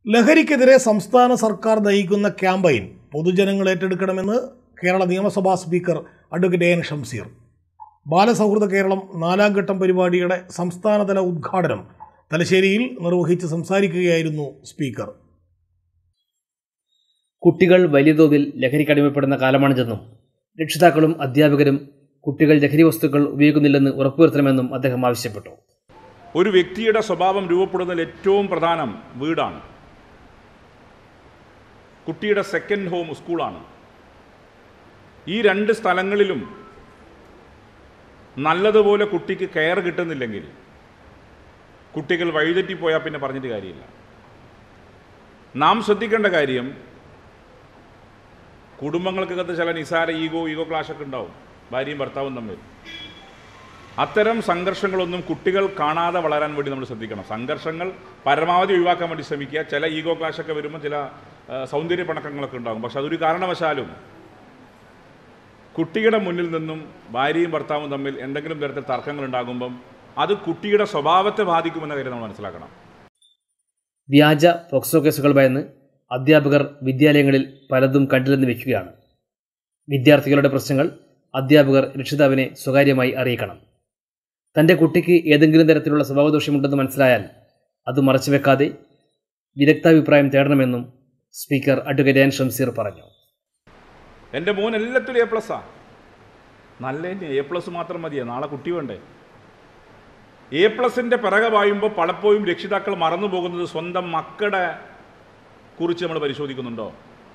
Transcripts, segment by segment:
ലഹരിക്കെതിരെ സംസ്ഥാന സർക്കാർ നയിക്കുന്ന ക്യാമ്പയിൻ പൊതുജനങ്ങൾ ഏറ്റെടുക്കണമെന്ന് കേരള നിയമസഭാ speaker advocate A N Shamseer ബാലസൗഹൃദ കേരളം നാലാം ഘട്ടം പരിപാടിയുടെ സംസ്ഥാനതല ഉദ്ഘാടനം തലശ്ശേരിയിൽ നിർവഹിച്ച് സംസാരിക്കുകയായിരുന്നു സ്പീക്കർ കുട്ടികൾ വലിയ തോതിൽ ലഹരിക്കടിമപ്പെടുന്ന കാലമാണിതെന്നും രക്ഷിതാക്കളും അധ്യാപകരും കുട്ടികൾ ലഹരി വസ്തുക്കൾ ഉപയോഗിക്കുന്നില്ലെന്ന് ഉറപ്പുവരുത്തണമെന്നും അദ്ദേഹം ആവശ്യപ്പെട്ടു ഒരു വ്യക്തിയുടെ സ്വഭാവം രൂപപ്പെടുന്നതിൽ ഏറ്റവും പ്രധാനം വീടാണ് കുട്ടിയുടെ സെക്കൻഡ് ഹോം സ്കൂളാണ് ഈ രണ്ട് സ്ഥലങ്ങളിലും നല്ലതുപോലെ കുട്ടിക്ക് കെയർ കിട്ടുന്നില്ലെങ്കിൽ കുട്ടികൾ വഴിതെറ്റിപ്പോയാൽ പിന്നെ പറഞ്ഞിട്ട് കാര്യമില്ല നാം ശ്രദ്ധിക്കേണ്ട കാര്യം കുടുംബങ്ങൾക്കകത്ത് ചില നിസാര ഈഗോ ഈഗോ ക്ലാഷൊക്കെ ഉണ്ടാവും ഭാര്യയും ഭർത്താവും തമ്മിൽ അത്തരം സംഘർഷങ്ങളൊന്നും കുട്ടികൾ കാണാതെ വളരാൻ വേണ്ടി നമ്മൾ ശ്രദ്ധിക്കണം സംഘർഷങ്ങൾ പരമാവധി ഒഴിവാക്കാൻ വേണ്ടി ശ്രമിക്കുക ചില ഈഗോ ക്ലാഷൊക്കെ വരുമ്പോൾ ചില ആ, സൗന്ദര്യ പണക്കങ്ങളൊക്കെ ഉണ്ടാകും പക്ഷെ അതൊരു കാരണവശാലും കുട്ടിയുടെ മുന്നിൽ നിന്നും ഭാര്യയും ഭർത്താവും തമ്മിൽ എന്തെങ്കിലും തരത്തിൽ തർക്കങ്ങൾ ഉണ്ടാകുമ്പം അത് കുട്ടിയുടെ സ്വഭാവത്തെ ബാധിക്കുമെന്ന കാര്യം നമ്മൾ മനസ്സിലാക്കണം വ്യാജ പോക്സോ കേസുകൾ ഭയന്ന് അധ്യാപകർ വിദ്യാലയങ്ങളിൽ പലതും കണ്ടില്ലെന്ന് വെക്കുകയാണ് വിദ്യാർത്ഥികളുടെ പ്രശ്നങ്ങൾ അധ്യാപകർ രക്ഷിതാവിനെ സ്വകാര്യമായി അറിയിക്കണം തൻ്റെ കുട്ടിക്ക് ഏതെങ്കിലും തരത്തിലുള്ള സ്വഭാവദോഷ്യമുണ്ടെന്ന് മനസ്സിലായാൽ അത് മറച്ചുവെക്കാതെ വിദഗ്ധാഭിപ്രായം തേടണമെന്നും സ്പീക്കർ അഡ്വക്കേറ്റ് എൻ ഷംസീർ പറഞ്ഞു എൻ്റെ മോൻ എല്ലാത്തിലും എ പ്ലസ്സാ നല്ല എ പ്ലസ് മാത്രം മതിയാ നാളെ കുട്ടി വേണ്ടേ എ പ്ലസിൻ്റെ പിറകെ പായുമ്പോൾ പലപ്പോഴും രക്ഷിതാക്കൾ മറന്നു പോകുന്നത് സ്വന്തം മക്കളുടെ കുറിച്ച് നമ്മൾ പരിശോധിക്കുന്നുണ്ടോ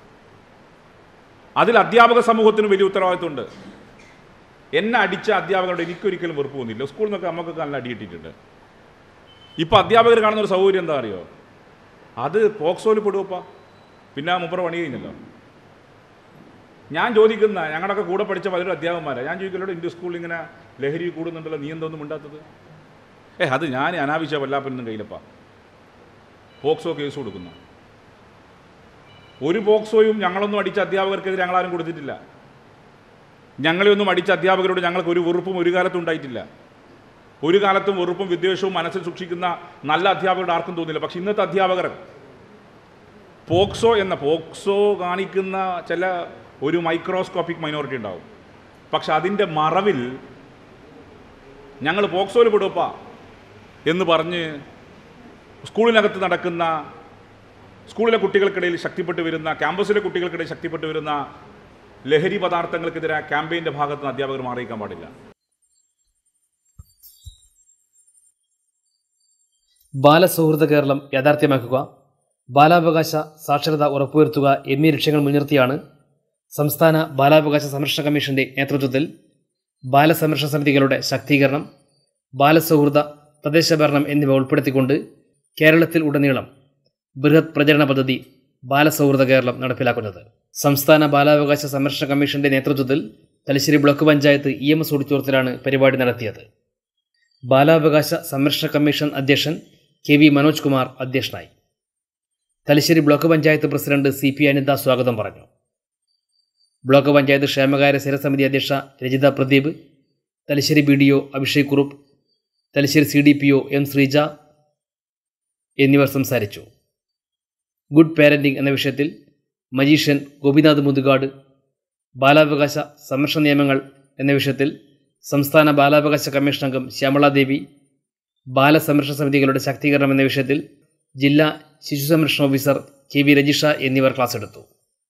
അതിൽ അധ്യാപക സമൂഹത്തിന് വലിയ ഉത്തരവാദിത്വമുണ്ട് എന്നെ അടിച്ച അധ്യാപകരോട് എനിക്കൊരിക്കലും വെറുപ്പ് തോന്നിയില്ല സ്കൂളിൽ നിന്നൊക്കെ നമുക്കൊക്കെ നല്ല അടി കിട്ടിയിട്ടുണ്ട് ഇപ്പോൾ അധ്യാപകർ കാണുന്ന ഒരു സൗകര്യം എന്താ അറിയോ അത് പോക്സോയിൽ പെടുവപ്പാ പിന്നെ ആ മുപ്പറ പണി കഴിഞ്ഞല്ലോ ഞാൻ ചോദിക്കുന്ന ഞങ്ങളുടെയൊക്കെ കൂടെ പഠിച്ച പലരും അധ്യാപകന്മാരാണ് ഞാൻ ചോദിക്കലോട് ഇന്ത്യ സ്കൂളിൽ ഇങ്ങനെ ലഹരി കൂടുന്നുണ്ടല്ലോ നീ എന്തൊന്നും മിണ്ടാത്തത് ഏ അത് ഞാൻ അനാവശ്യ വല്ലാപ്പനൊന്നും കയ്യിലപ്പാ പോക്സോ കേസ് കൊടുക്കുന്നു ഒരു പോക്സോയും ഞങ്ങളൊന്നും അടിച്ച അധ്യാപകർക്കെതിരെ ഞങ്ങളാരും കൊടുത്തിട്ടില്ല ഞങ്ങളെയൊന്നും അടിച്ച അധ്യാപകരോട് ഞങ്ങൾക്ക് ഒരു വെറുപ്പും ഒരു കാലത്തും ഉണ്ടായിട്ടില്ല ഒരു കാലത്തും വെറുപ്പും വിദ്വേഷവും മനസ്സിൽ സൂക്ഷിക്കുന്ന നല്ല അധ്യാപകരോട് ആർക്കും തോന്നില്ല പക്ഷെ ഇന്നത്തെ അധ്യാപകർ പോക്സോ എന്ന പോക്സോ കാണിക്കുന്ന ചില ഒരു മൈക്രോസ്കോപ്പിക് മൈനോറിറ്റി ഉണ്ടാവും പക്ഷെ അതിൻ്റെ മറവിൽ ഞങ്ങൾ പോക്സോയിൽ പെടുപ്പാ എന്ന് പറഞ്ഞ് സ്കൂളിനകത്ത് നടക്കുന്ന സ്കൂളിലെ കുട്ടികൾക്കിടയിൽ ശക്തിപ്പെട്ടു വരുന്ന ക്യാമ്പസിലെ കുട്ടികൾക്കിടയിൽ ശക്തിപ്പെട്ടു വരുന്ന ലഹരി പദാർത്ഥങ്ങൾക്കെതിരെ ക്യാമ്പയിൻ്റെ ഭാഗത്ത് നിന്ന് അധ്യാപകർ മാറിയിക്കാൻ പാടില്ല ബാലസൗഹൃദ കേരളം യാഥാർത്ഥ്യമാക്കുക ബാലാവകാശ സാക്ഷരത ഉറപ്പുവരുത്തുക എന്നീ ലക്ഷ്യങ്ങൾ മുൻനിർത്തിയാണ് സംസ്ഥാന ബാലാവകാശ സംരക്ഷണ കമ്മീഷന്റെ നേതൃത്വത്തിൽ ബാലസംരക്ഷണ സമിതികളുടെ ശാക്തീകരണം ബാലസൗഹൃദ തദ്ദേശഭരണം എന്നിവ ഉൾപ്പെടുത്തിക്കൊണ്ട് കേരളത്തിൽ ഉടനീളം ബൃഹത് പ്രചരണ പദ്ധതി ബാലസൗഹൃദ കേരളം നടപ്പിലാക്കുന്നത് സംസ്ഥാന ബാലാവകാശ സംരക്ഷണ കമ്മീഷന്റെ നേതൃത്വത്തിൽ Thalassery block panchayat E M S ഓഡിറ്റോറിയത്തിലാണ് പരിപാടി നടത്തിയത് ബാലാവകാശ സംരക്ഷണ കമ്മീഷൻ അധ്യക്ഷൻ കെ വി മനോജ് കുമാർ അധ്യക്ഷനായി Thalassery block panchayat president C P Anitha സ്വാഗതം പറഞ്ഞു ബ്ലോക്ക് പഞ്ചായത്ത് ക്ഷേമകാര്യ സ്ഥിരസമിതി അധ്യക്ഷ Rajitha Pradeep Thalassery B D O Abhishek Kurup Thalassery C D P O M Sreeja എന്നിവർ സംസാരിച്ചു ഗുഡ് പാരന്റിംഗ് എന്ന വിഷയത്തിൽ മജീഷ്യൻ ഗോപിനാഥ് മുതുകാട് ബാലാവകാശ സംരക്ഷണ നിയമങ്ങൾ എന്ന വിഷയത്തിൽ സംസ്ഥാന ബാലാവകാശ കമ്മീഷൻ അംഗം ശ്യാമളാദേവി ബാലസംരക്ഷണ സമിതികളുടെ ശാക്തീകരണം എന്ന വിഷയത്തിൽ ജില്ലാ ശിശു സംരക്ഷണ ഓഫീസർ കെ വി രജിഷ എന്നിവർ ക്ലാസ് എടുത്തു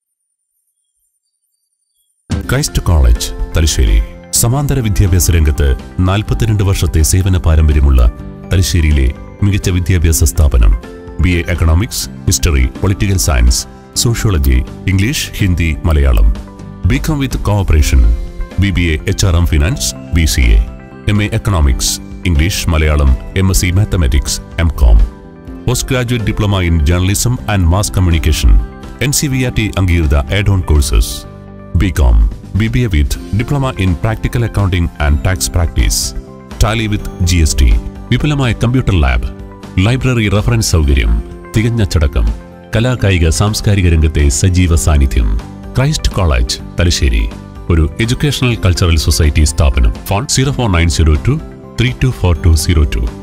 ക്രൈസ്റ്റ് കോളേജ് തലശ്ശേരി സമാന്തര വിദ്യാഭ്യാസ രംഗത്ത് നാൽപ്പത്തിരണ്ട് വർഷത്തെ സേവന പാരമ്പര്യമുള്ള തലശ്ശേരിയിലെ മികച്ച വിദ്യാഭ്യാസ സ്ഥാപനം B A economics history political science sociology English Hindi Malayalam B com with cooperation B B A H R M finance B C A M A economics English Malayalam M S C mathematics M com post graduate diploma in journalism and mass communication N C V R T അംഗീകൃത add on courses B com B B A with diploma in practical accounting and tax practice Tally with G S T വിപുലമായ computer lab library reference സൗകര്യം തികഞ്ഞ ചടക്കം കലാകായിക സാംസ്കാരിക രംഗത്തെ സജീവ സാന്നിധ്യം Christ college Thalassery ഒരു എഡ്യൂക്കേഷണൽ കൾച്ചറൽ സൊസൈറ്റി സ്ഥാപനം phone zero four nine zero two three two four two zero to